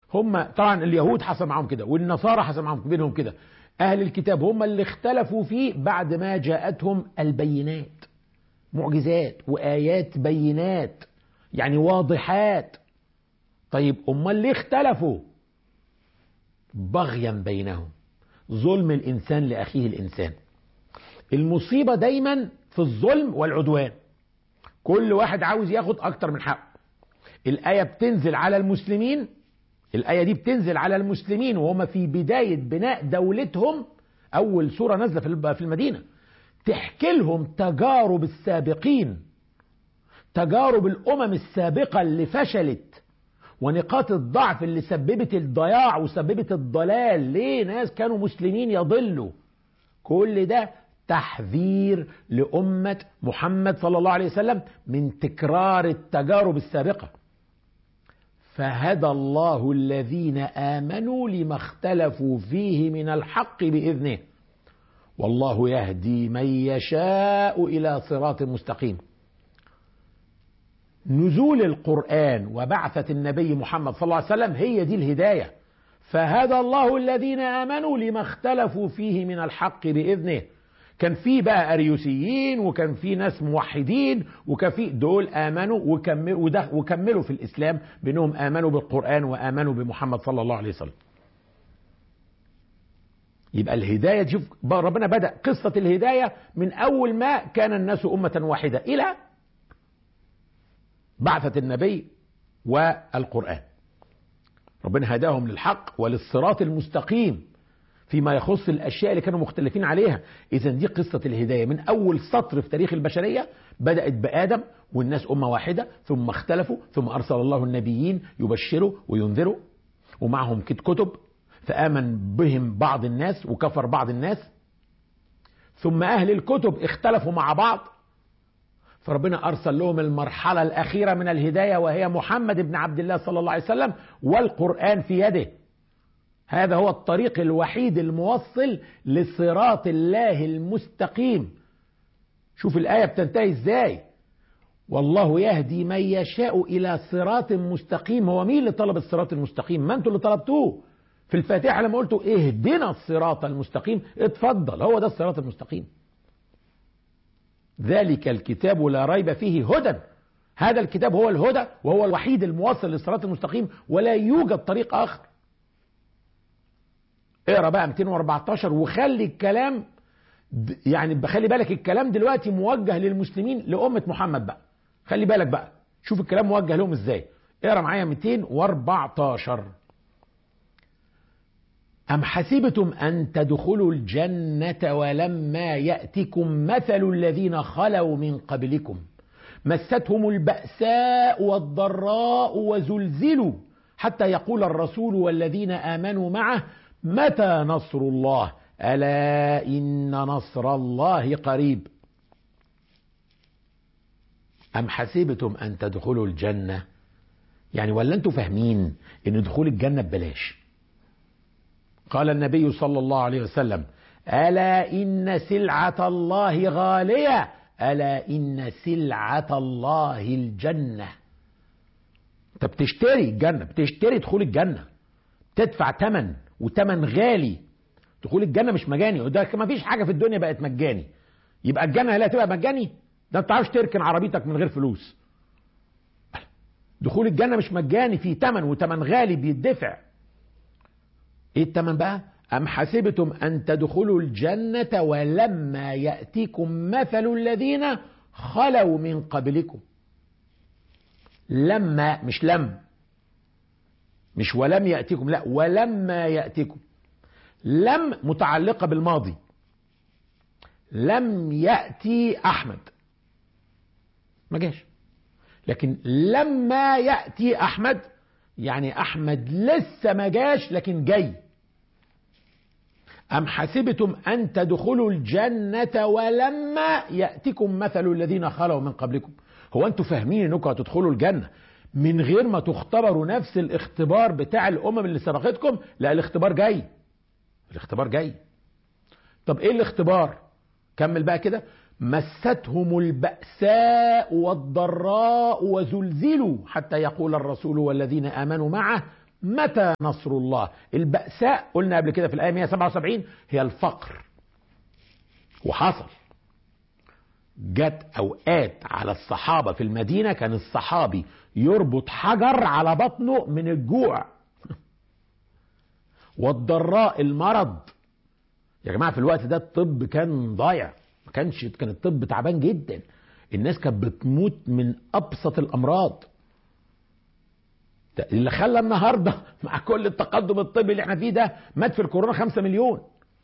هم طبعا اليهود حصل معهم كده والنصارى حصل معهم بينهم كده أهل الكتاب هم اللي اختلفوا فيه بعد ما جاءتهم البينات معجزات وآيات بينات يعني واضحات طيب أمال ليه اختلفوا بغيا بينهم ظلم الإنسان لأخيه الإنسان المصيبة دايما في الظلم والعدوان كل واحد عاوز ياخد أكتر من حقه الآية بتنزل على المسلمين الآية دي بتنزل على المسلمين وهم في بداية بناء دولتهم أول سورة نازلة في المدينة تحكي لهم تجارب السابقين تجارب الأمم السابقة اللي فشلت ونقاط الضعف اللي سببت الضياع وسببت الضلال ليه ناس كانوا مسلمين يضلوا كل ده تحذير لأمة محمد صلى الله عليه وسلم من تكرار التجارب السابقة فهدى الله الذين آمنوا لما اختلفوا فيه من الحق بإذنه والله يهدي من يشاء إلى صراط مستقيم نزول القرآن وبعثة النبي محمد صلى الله عليه وسلم هي دي الهداية فهدى الله الذين آمنوا لما اختلفوا فيه من الحق بإذنه كان في بقى أريوسيين وكان في ناس موحدين وكان في دول آمنوا وكملوا, وده وكملوا في الإسلام بأنهم آمنوا بالقرآن وآمنوا بمحمد صلى الله عليه وسلم يبقى الهداية شوف ربنا بدأ قصة الهداية من أول ما كان الناس أمة واحدة إلى بعثة النبي والقرآن ربنا هداهم للحق وللصراط المستقيم فيما يخص الأشياء اللي كانوا مختلفين عليها إذا دي قصة الهداية من أول سطر في تاريخ البشرية بدأت بآدم والناس أمة واحدة ثم اختلفوا ثم أرسل الله النبيين يبشروا وينذروا ومعهم كتب فآمن بهم بعض الناس وكفر بعض الناس ثم أهل الكتب اختلفوا مع بعض فربنا أرسل لهم المرحلة الأخيرة من الهداية وهي محمد بن عبد الله صلى الله عليه وسلم والقرآن في يده هذا هو الطريق الوحيد الموصل لصراط الله المستقيم شوف الآية بتنتهي ازاي والله يهدي من يشاء إلى صراط مستقيم هو مين اللي طلب الصراط المستقيم ما انتوا اللي طلبتوه في الفاتحة لما قلتوا اهدنا الصراط المستقيم اتفضل هو ده الصراط المستقيم ذلك الكتاب لا ريب فيه هدى هذا الكتاب هو الهدى وهو الوحيد الموصل للصراط المستقيم ولا يوجد طريق آخر اقرا بقى 214 وخلي الكلام يعني بخلي بالك الكلام دلوقتي موجه للمسلمين لأمة محمد بقى خلي بالك بقى شوف الكلام موجه لهم ازاي اقرا معايا 214 أم حسبتم أن تدخلوا الجنة ولما يأتكم مثل الذين خلوا من قبلكم مستهم البأساء والضراء وزلزلوا حتى يقول الرسول والذين آمنوا معه متى نصر الله ألا إن نصر الله قريب أم حسبتم أن تدخلوا الجنة يعني ولا أنتم فاهمين أن دخول الجنة ببلاش قال النبي صلى الله عليه وسلم ألا إن سلعة الله غالية ألا إن سلعة الله الجنة أنت بتشتري الجنة بتشتري دخول الجنة تدفع ثمن وثمن غالي دخول الجنة مش مجاني ده ما فيش حاجة في الدنيا بقت مجاني يبقى الجنة هل هتبقى مجاني ده انت عارفش تركن عربيتك من غير فلوس دخول الجنة مش مجاني في ثمن وثمن غالي بيدفع ايه الثمن بقى أم حسبتم أن تدخلوا الجنة ولما يأتيكم مثل الذين خلوا من قبلكم لما مش لم مش ولم يأتيكم لا ولما يأتيكم لم متعلقة بالماضي لم يأتي أحمد ما جاش لكن لما يأتي أحمد يعني أحمد لسه ما جاش لكن جاي أم حسبتم أن تدخلوا الجنة ولما يأتكم مثل الذين خلوا من قبلكم هو أنتوا فاهمين أنكم هتدخلوا الجنة من غير ما تختبروا نفس الاختبار بتاع الأمم اللي سبقتكم لا الاختبار جاي الاختبار جاي طب ايه الاختبار كمل بقى كده مستهم البأساء والضراء وزلزلوا حتى يقول الرسول والذين آمنوا معه متى نصر الله البأساء قلنا قبل كده في الآية 177 هي الفقر وحصل جت أوقات على الصحابة في المدينة كان الصحابي يربط حجر على بطنه من الجوع والضراء المرض يا جماعة في الوقت ده الطب كان ضايع ما كانش كان الطب تعبان جدا الناس كانت بتموت من أبسط الأمراض اللي خلى النهارده مع كل التقدم الطبي اللي احنا فيه ده مات في الكورونا خمسة مليون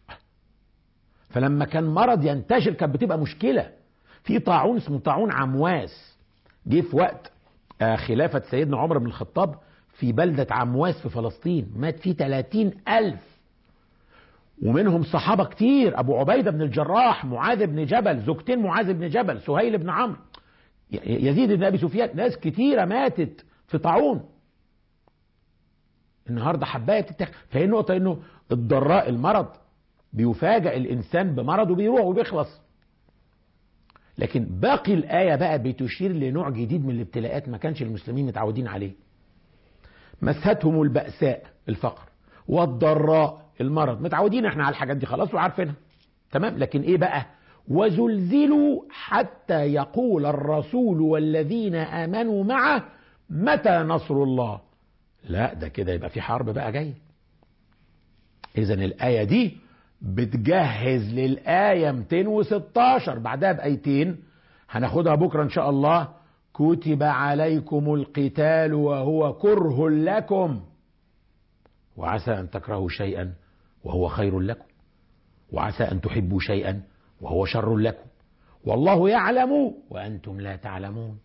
فلما كان مرض ينتشر كانت بتبقى مشكلة في طاعون اسمه طاعون عمواس جه في وقت خلافة سيدنا عمر بن الخطاب في بلدة عمواس في فلسطين مات فيه 30 ألف ومنهم صحابة كتير أبو عبيدة بن الجراح معاذ بن جبل زوجتين معاذ بن جبل سهيل بن عمرو يزيد بن أبي سفيان ناس كتيرة ماتت في طاعون النهارده حبايه بتتاخد فهي النقطه انه الضراء المرض بيفاجئ الانسان بمرض وبيروح وبيخلص لكن باقي الايه بقى بتشير لنوع جديد من الابتلاءات ما كانش المسلمين متعودين عليه مستهم البأساء الفقر والضراء المرض متعودين احنا على الحاجات دي خلاص وعارفينها تمام لكن ايه بقى وزلزلوا حتى يقول الرسول والذين امنوا معه متى نصر الله لا ده كده يبقى في حرب بقى جايه اذا الايه دي بتجهز للايه 216 بعدها بايتين هناخدها بكره ان شاء الله كتب عليكم القتال وهو كره لكم وعسى ان تكرهوا شيئا وهو خير لكم وعسى ان تحبوا شيئا وهو شر لكم والله يعلم وانتم لا تعلمون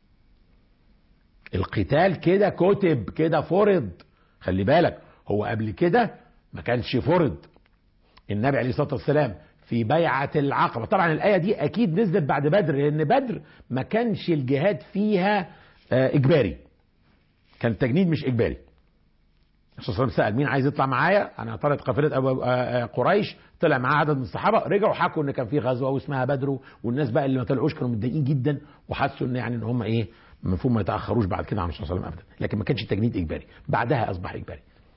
القتال كده كتب كده فرض خلي بالك هو قبل كده ما كانش فرض النبي عليه الصلاه والسلام في بيعة العقبة طبعا الآية دي أكيد نزلت بعد بدر لأن بدر ما كانش الجهاد فيها إجباري كان التجنيد مش إجباري الرسول صلى الله عليه وسلم سأل مين عايز يطلع معايا أنا طلعت قافلة أبو قريش طلع معاه عدد من الصحابة رجعوا حكوا إن كان في غزوة واسمها بدر والناس بقى اللي ما طلعوش كانوا متضايقين جدا وحسوا إن يعني إن هم إيه المفروض ما يتاخروش بعد كده عن الرسول صلى الله عليه وسلم ابدا لكن ما كانش التجنيد اجباري بعدها اصبح اجباري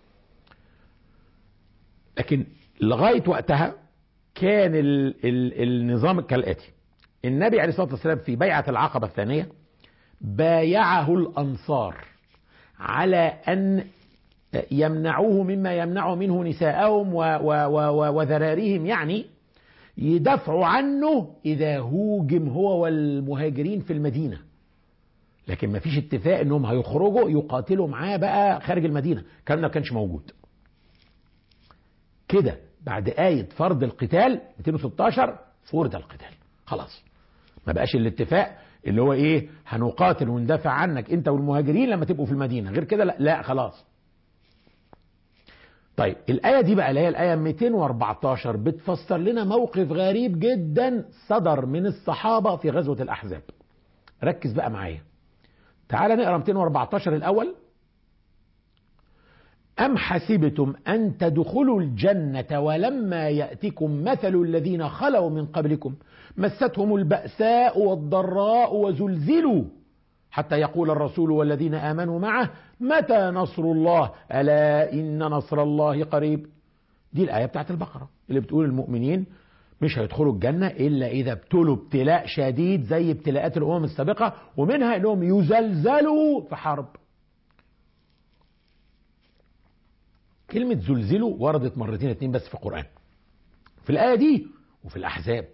لكن لغايه وقتها كان ال ال النظام كالاتي النبي عليه الصلاه والسلام في بيعه العقبه الثانيه بايعه الانصار على ان يمنعوه مما يمنع منه نساءهم وذراريهم يعني يدافعوا عنه اذا هوجم هو والمهاجرين في المدينه لكن ما فيش اتفاق انهم هيخرجوا يقاتلوا معاه بقى خارج المدينه الكلام ده ما كانش موجود كده بعد آية فرض القتال 216 فرض القتال خلاص ما بقاش الاتفاق اللي هو ايه هنقاتل وندافع عنك انت والمهاجرين لما تبقوا في المدينه غير كده لا, لا خلاص طيب الآية دي بقى اللي هي الآية 214 بتفسر لنا موقف غريب جدا صدر من الصحابة في غزوة الأحزاب ركز بقى معايا تعال نقرا 214 الأول أم حسبتم أن تدخلوا الجنة ولما يأتكم مثل الذين خلوا من قبلكم مستهم البأساء والضراء وزلزلوا حتى يقول الرسول والذين آمنوا معه متى نصر الله ألا إن نصر الله قريب دي الآية بتاعت البقرة اللي بتقول المؤمنين مش هيدخلوا الجنة إلا إذا ابتلوا ابتلاء شديد زي ابتلاءات الأمم السابقة ومنها إنهم يزلزلوا في حرب كلمة زلزلوا وردت مرتين اتنين بس في القرآن في الآية دي وفي الأحزاب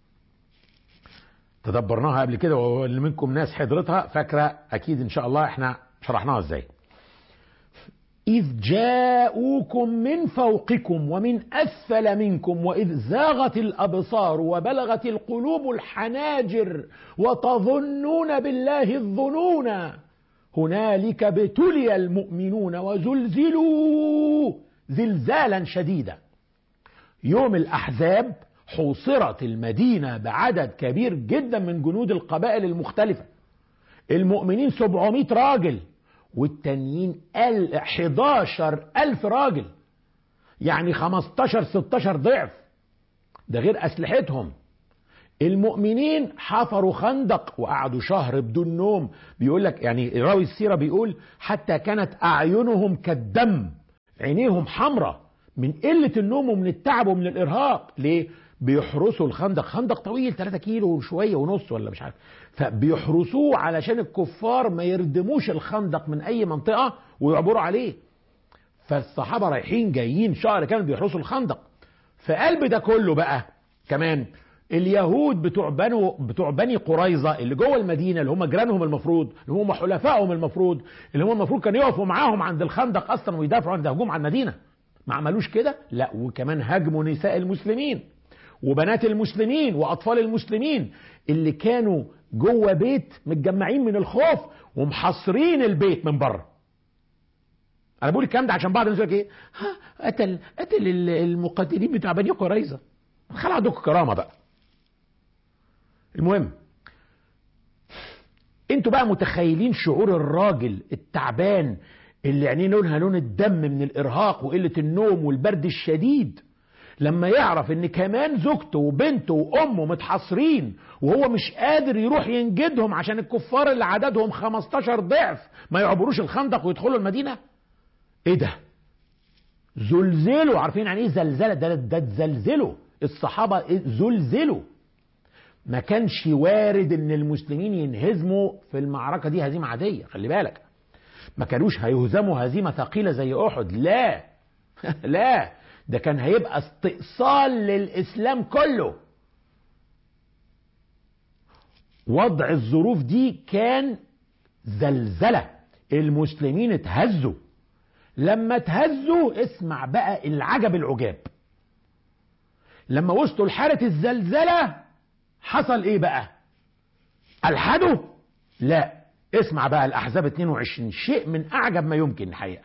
تدبرناها قبل كده واللي منكم ناس حضرتها فاكرة أكيد إن شاء الله إحنا شرحناها إزاي إذ جاءوكم من فوقكم ومن أسفل منكم وإذ زاغت الأبصار وبلغت القلوب الحناجر وتظنون بالله الظنون هنالك ابتلي المؤمنون وزلزلوا زلزالا شديدا يوم الأحزاب حوصرت المدينة بعدد كبير جدا من جنود القبائل المختلفة المؤمنين 700 راجل والتانيين 11 ألف راجل يعني 15 16 ضعف ده غير أسلحتهم المؤمنين حفروا خندق وقعدوا شهر بدون نوم بيقول لك يعني راوي السيره بيقول حتى كانت اعينهم كالدم عينيهم حمراء من قله النوم ومن التعب ومن الارهاق ليه بيحرسوا الخندق خندق طويل 3 كيلو وشويه ونص ولا مش عارف فبيحرسوه علشان الكفار ما يردموش الخندق من اي منطقه ويعبروا عليه فالصحابه رايحين جايين شهر كامل بيحرسوا الخندق في قلب ده كله بقى كمان اليهود بتوع بنو بتوع بني قريظه اللي جوه المدينه اللي هم جيرانهم المفروض اللي هم حلفائهم المفروض اللي هم المفروض كانوا يقفوا معاهم عند الخندق اصلا ويدافعوا عن هجوم على المدينه ما عملوش كده لا وكمان هاجموا نساء المسلمين وبنات المسلمين واطفال المسلمين اللي كانوا جوه بيت متجمعين من الخوف ومحاصرين البيت من بره انا بقول الكلام ده عشان بعض الناس يقول ايه ها قتل قتل المقاتلين بتاع بني قريظه خلع عندكم كرامه بقى المهم انتوا بقى متخيلين شعور الراجل التعبان اللي عينيه لونها لون الدم من الارهاق وقله النوم والبرد الشديد لما يعرف ان كمان زوجته وبنته وامه متحاصرين وهو مش قادر يروح ينجدهم عشان الكفار اللي عددهم 15 ضعف ما يعبروش الخندق ويدخلوا المدينه ايه ده زلزلوا عارفين يعني ايه زلزله ده ده تزلزلوا الصحابه زلزلوا ما كانش وارد ان المسلمين ينهزموا في المعركه دي هزيمه عاديه خلي بالك ما كانوش هيهزموا هزيمه ثقيله زي احد لا لا ده كان هيبقى استئصال للاسلام كله وضع الظروف دي كان زلزله المسلمين اتهزوا لما اتهزوا اسمع بقى العجب العجاب لما وصلوا لحاله الزلزله حصل ايه بقى الحدوا لا اسمع بقى الاحزاب 22 شيء من اعجب ما يمكن الحقيقه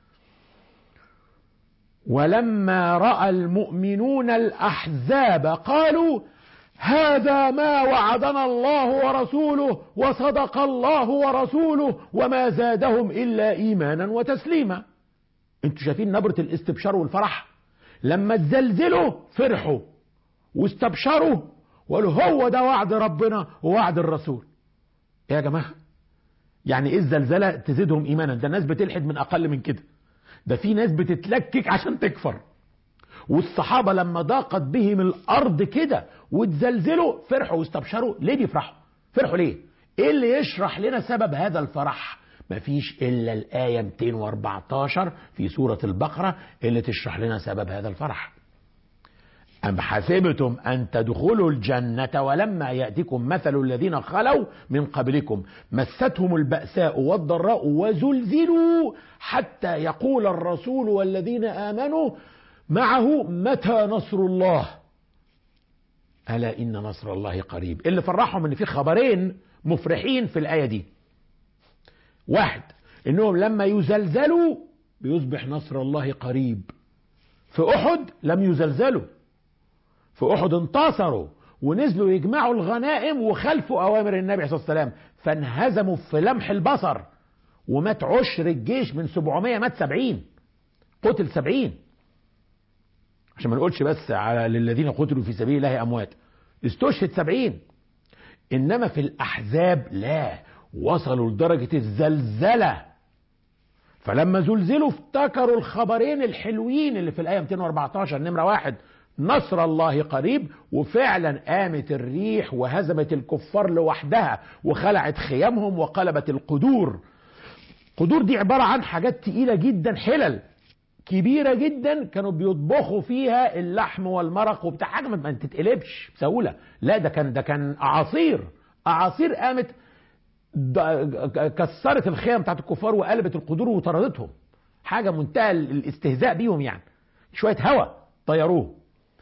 ولما راى المؤمنون الاحزاب قالوا هذا ما وعدنا الله ورسوله وصدق الله ورسوله وما زادهم الا ايمانا وتسليما انتوا شايفين نبره الاستبشار والفرح لما تزلزلوا فرحوا واستبشروا وقالوا هو ده وعد ربنا ووعد الرسول يا جماعه يعني ايه الزلزله تزيدهم ايمانا ده الناس بتلحد من اقل من كده ده في ناس بتتلكك عشان تكفر والصحابه لما ضاقت بهم الارض كده وتزلزلوا فرحوا واستبشروا ليه بيفرحوا فرحوا ليه ايه اللي يشرح لنا سبب هذا الفرح مفيش الا الايه 214 في سوره البقره اللي تشرح لنا سبب هذا الفرح أم حسبتم أن تدخلوا الجنة ولما يأتكم مثل الذين خلوا من قبلكم مستهم البأساء والضراء وزلزلوا حتى يقول الرسول والذين آمنوا معه متى نصر الله ألا إن نصر الله قريب اللي فرحهم إن في خبرين مفرحين في الآية دي واحد إنهم لما يزلزلوا بيصبح نصر الله قريب في أحد لم يزلزلوا في احد انتصروا ونزلوا يجمعوا الغنائم وخلفوا اوامر النبي صلى الله عليه وسلم فانهزموا في لمح البصر ومات عشر الجيش من 700 مات 70 قتل 70 عشان ما نقولش بس على للذين قتلوا في سبيل الله اموات استشهد 70 انما في الاحزاب لا وصلوا لدرجه الزلزله فلما زلزلوا افتكروا الخبرين الحلوين اللي في الايه 214 نمره واحد نصر الله قريب وفعلا قامت الريح وهزمت الكفار لوحدها وخلعت خيامهم وقلبت القدور قدور دي عبارة عن حاجات تقيلة جدا حلل كبيرة جدا كانوا بيطبخوا فيها اللحم والمرق وبتاع حاجة ما تتقلبش بسهولة لا ده كان ده كان أعاصير أعاصير قامت كسرت الخيام بتاعت الكفار وقلبت القدور وطردتهم حاجة منتهى الاستهزاء بيهم يعني شوية هوا طيروه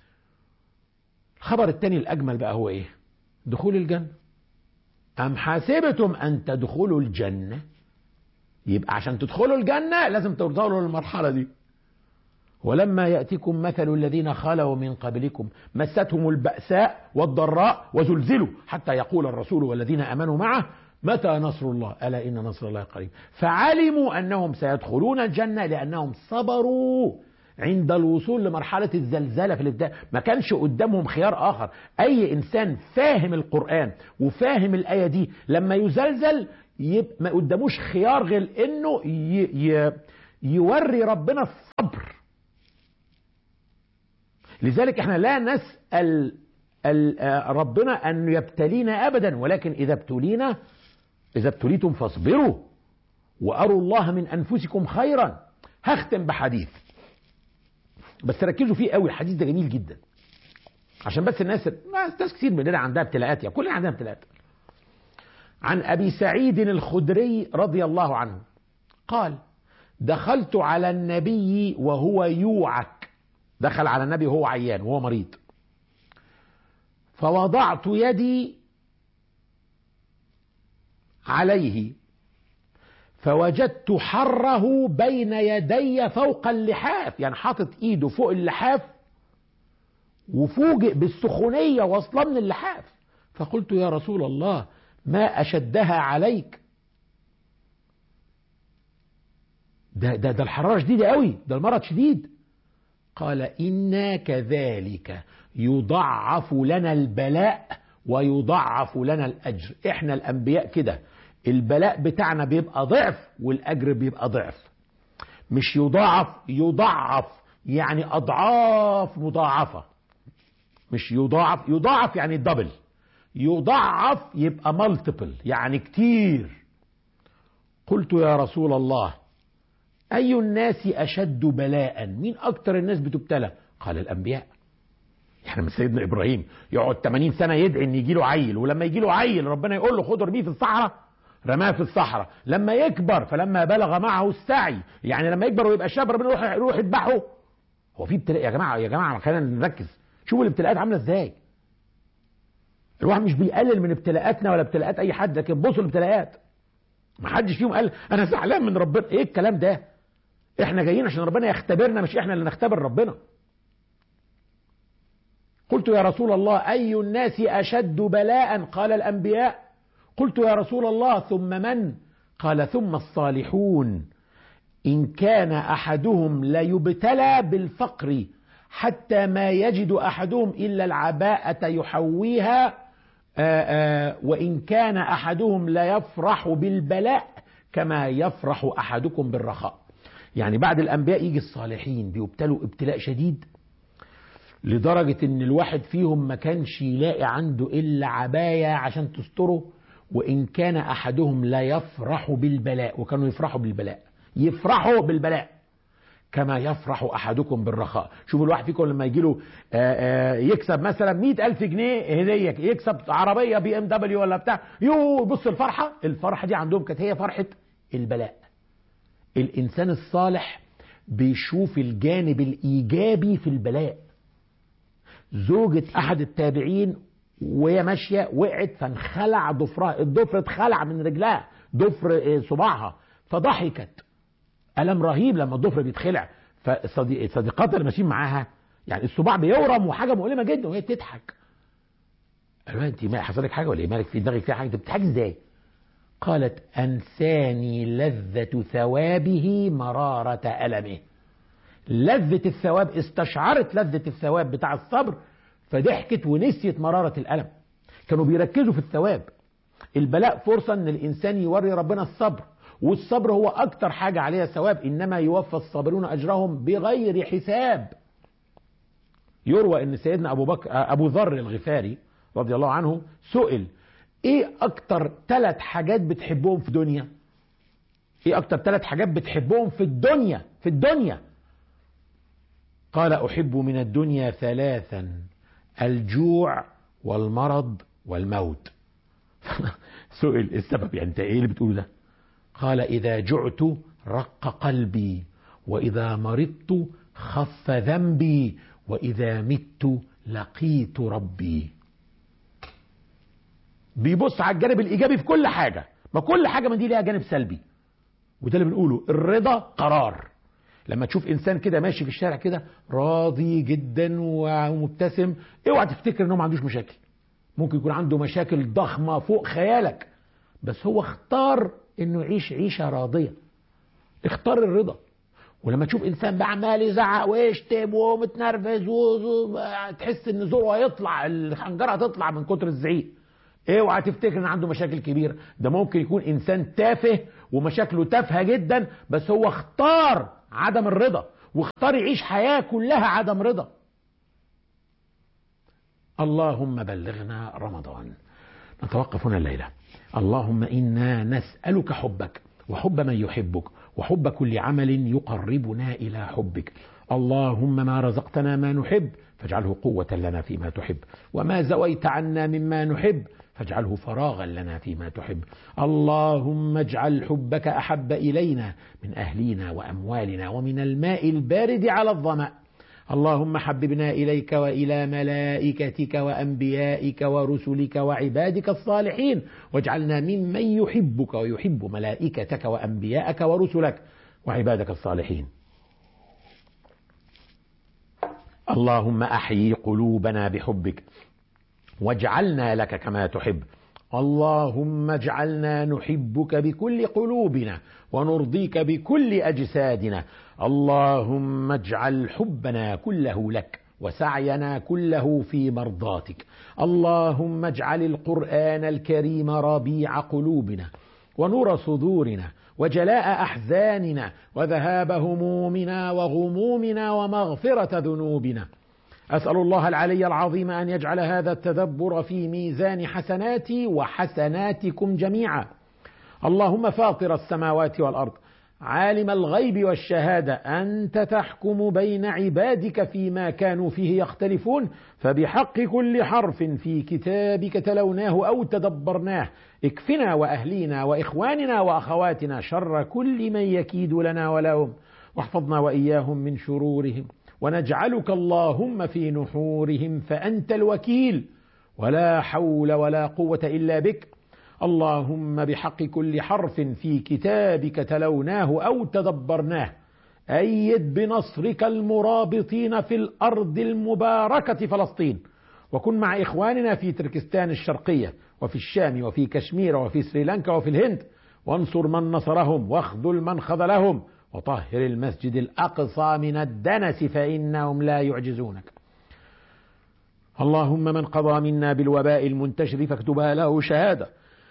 الخبر الثاني الأجمل بقى هو إيه دخول الجنة أم حسبتم أن تدخلوا الجنة يبقى عشان تدخلوا الجنة لازم توصلوا للمرحلة دي ولما يأتيكم مثل الذين خلوا من قبلكم مستهم البأساء والضراء وزلزلوا حتى يقول الرسول والذين أمنوا معه متى نصر الله ألا إن نصر الله قريب فعلموا أنهم سيدخلون الجنة لأنهم صبروا عند الوصول لمرحلة الزلزلة في الابتداء ما كانش قدامهم خيار آخر أي إنسان فاهم القرآن وفاهم الآية دي لما يزلزل يبقى ما قداموش خيار غير إنه ي... ي... يوري ربنا الصبر لذلك احنا لا نسأل ربنا أن يبتلينا أبدا ولكن إذا ابتلينا إذا ابتليتم فاصبروا وأروا الله من أنفسكم خيرا هختم بحديث بس ركزوا فيه قوي الحديث ده جميل جدا عشان بس الناس ناس كتير مننا عندها ابتلاءات يعني كلنا عندنا ابتلاءات عن أبي سعيد الخدري رضي الله عنه قال دخلت على النبي وهو يوعك دخل على النبي وهو عيان وهو مريض فوضعت يدي عليه فوجدت حره بين يدي فوق اللحاف يعني حاطط ايده فوق اللحاف وفوجئ بالسخونية واصلة من اللحاف فقلت يا رسول الله ما أشدها عليك ده, ده, ده الحرارة شديدة قوي ده المرض شديد قال إنا كذلك يضعف لنا البلاء ويضعف لنا الأجر إحنا الأنبياء كده البلاء بتاعنا بيبقى ضعف والأجر بيبقى ضعف مش يضاعف يضعف يعني أضعاف مضاعفة مش يضاعف يضاعف يعني دبل يضعف يبقى مالتيبل يعني كتير قلت يا رسول الله أي الناس أشد بلاء مين أكتر الناس بتبتلى قال الأنبياء احنا من سيدنا إبراهيم يقعد 80 سنة يدعي ان يجي له عيل ولما يجي له عيل ربنا يقول له خد ارميه في الصحراء رماه في الصحراء لما يكبر فلما بلغ معه السعي يعني لما يكبر ويبقى شاب ربنا يروح يروح يذبحه هو في ابتلاء يا جماعه يا جماعه خلينا نركز شوفوا الابتلاءات عامله ازاي الواحد مش بيقلل من ابتلاءاتنا ولا ابتلاءات اي حد لكن بصوا الابتلاءات ما حدش فيهم قال انا زعلان من ربنا ايه الكلام ده احنا جايين عشان ربنا يختبرنا مش احنا اللي نختبر ربنا قلت يا رسول الله اي الناس اشد بلاء قال الانبياء قلت يا رسول الله ثم من قال ثم الصالحون ان كان احدهم ليبتلى بالفقر حتى ما يجد احدهم الا العباءه يحويها آآ آآ وان كان احدهم ليفرح بالبلاء كما يفرح احدكم بالرخاء يعني بعد الانبياء يجي الصالحين بيبتلوا ابتلاء شديد لدرجة ان الواحد فيهم ما كانش يلاقي عنده الا عباية عشان تستره وان كان احدهم لا يفرح بالبلاء وكانوا يفرحوا بالبلاء يفرحوا بالبلاء كما يفرح احدكم بالرخاء شوفوا الواحد فيكم لما يجي له يكسب مثلا مئة الف جنيه هدية يكسب عربية بي ام دبليو ولا بتاع يو بص الفرحة الفرحة دي عندهم كانت هي فرحة البلاء الانسان الصالح بيشوف الجانب الايجابي في البلاء زوجة احد التابعين وهي ماشية وقعت فانخلع ضفرها الضفر اتخلع من رجلها ضفر صباعها فضحكت ألم رهيب لما الضفر بيتخلع فصديقاتها اللي ماشيين معاها يعني الصباع بيورم وحاجة مؤلمة جدا وهي بتضحك قالوا انت ما حصل لك حاجة ولا ايه مالك في دماغك فيها حاجة انت بتضحكي ازاي قالت أنساني لذة ثوابه مرارة ألمه لذة الثواب استشعرت لذة الثواب بتاع الصبر فضحكت ونسيت مرارة الألم كانوا بيركزوا في الثواب البلاء فرصة ان الانسان يوري ربنا الصبر والصبر هو اكتر حاجة عليها ثواب انما يوفى الصابرون اجرهم بغير حساب يروى ان سيدنا ابو بكر ابو ذر الغفاري رضي الله عنه سئل ايه اكتر ثلاث حاجات بتحبهم في الدنيا ايه اكتر ثلاث حاجات بتحبهم في الدنيا في الدنيا قال احب من الدنيا ثلاثا الجوع والمرض والموت سئل السبب يعني انت ايه اللي بتقوله ده قال اذا جعت رق قلبي واذا مرضت خف ذنبي واذا مت لقيت ربي بيبص على الجانب الايجابي في كل حاجه ما كل حاجه من دي ليها جانب سلبي وده اللي بنقوله الرضا قرار لما تشوف انسان كده ماشي في الشارع كده راضي جدا ومبتسم اوعى تفتكر انه ما عندوش مشاكل ممكن يكون عنده مشاكل ضخمه فوق خيالك بس هو اختار انه يعيش عيشه راضيه اختار الرضا ولما تشوف انسان بقى عمال يزعق ويشتم ومتنرفز وتحس ان زوره هيطلع الخنجره هتطلع من كتر الزعيق اوعى تفتكر ان عنده مشاكل كبيره ده ممكن يكون انسان تافه ومشاكله تافهه جدا بس هو اختار عدم الرضا واختار يعيش حياه كلها عدم رضا اللهم بلغنا رمضان نتوقف هنا الليله اللهم انا نسالك حبك وحب من يحبك وحب كل عمل يقربنا الى حبك اللهم ما رزقتنا ما نحب فاجعله قوه لنا فيما تحب وما زويت عنا مما نحب فاجعله فراغا لنا فيما تحب اللهم اجعل حبك احب الينا من اهلينا واموالنا ومن الماء البارد على الظما اللهم حببنا اليك والى ملائكتك وانبيائك ورسلك وعبادك الصالحين واجعلنا ممن يحبك ويحب ملائكتك وانبيائك ورسلك وعبادك الصالحين اللهم احيي قلوبنا بحبك واجعلنا لك كما تحب اللهم اجعلنا نحبك بكل قلوبنا ونرضيك بكل اجسادنا اللهم اجعل حبنا كله لك وسعينا كله في مرضاتك اللهم اجعل القران الكريم ربيع قلوبنا ونور صدورنا وجلاء احزاننا وذهاب همومنا وغمومنا ومغفره ذنوبنا اسال الله العلي العظيم ان يجعل هذا التدبر في ميزان حسناتي وحسناتكم جميعا اللهم فاطر السماوات والارض عالم الغيب والشهاده انت تحكم بين عبادك فيما كانوا فيه يختلفون فبحق كل حرف في كتابك تلوناه او تدبرناه اكفنا واهلينا واخواننا واخواتنا شر كل من يكيد لنا ولهم واحفظنا واياهم من شرورهم ونجعلك اللهم في نحورهم فانت الوكيل ولا حول ولا قوه الا بك اللهم بحق كل حرف في كتابك تلوناه او تدبرناه ايد بنصرك المرابطين في الارض المباركه فلسطين وكن مع اخواننا في تركستان الشرقيه وفي الشام وفي كشمير وفي سريلانكا وفي الهند وانصر من نصرهم واخذل من خذلهم وطهر المسجد الاقصى من الدنس فانهم لا يعجزونك اللهم من قضى منا بالوباء المنتشر فاكتبها له شهاده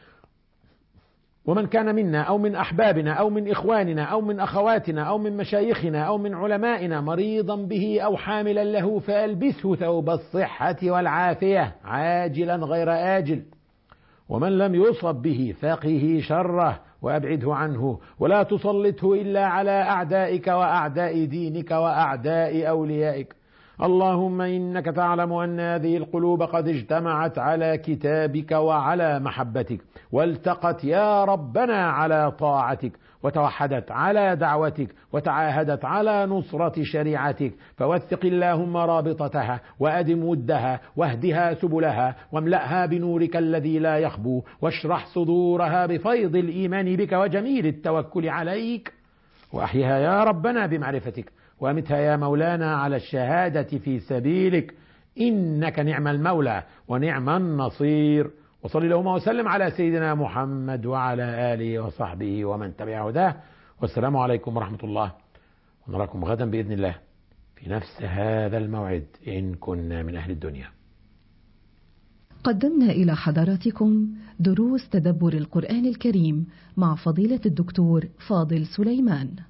ومن كان منا او من احبابنا او من اخواننا او من اخواتنا او من مشايخنا او من علمائنا مريضا به او حاملا له فالبسه ثوب الصحه والعافيه عاجلا غير اجل ومن لم يصب به فقه شره وابعده عنه ولا تسلطه الا على اعدائك واعداء دينك واعداء اوليائك اللهم انك تعلم ان هذه القلوب قد اجتمعت على كتابك وعلى محبتك والتقت يا ربنا على طاعتك وتوحدت على دعوتك وتعاهدت على نصرة شريعتك فوثق اللهم رابطتها وأدم ودها واهدها سبلها واملأها بنورك الذي لا يخبو واشرح صدورها بفيض الإيمان بك وجميل التوكل عليك وأحيها يا ربنا بمعرفتك وامتها يا مولانا على الشهادة في سبيلك إنك نعم المولى ونعم النصير وصلي اللهم وسلم على سيدنا محمد وعلى آله وصحبه ومن تبع هداه والسلام عليكم ورحمة الله ونراكم غدا بإذن الله في نفس هذا الموعد إن كنا من أهل الدنيا قدمنا إلى حضراتكم دروس تدبر القرآن الكريم مع فضيلة الدكتور فاضل سليمان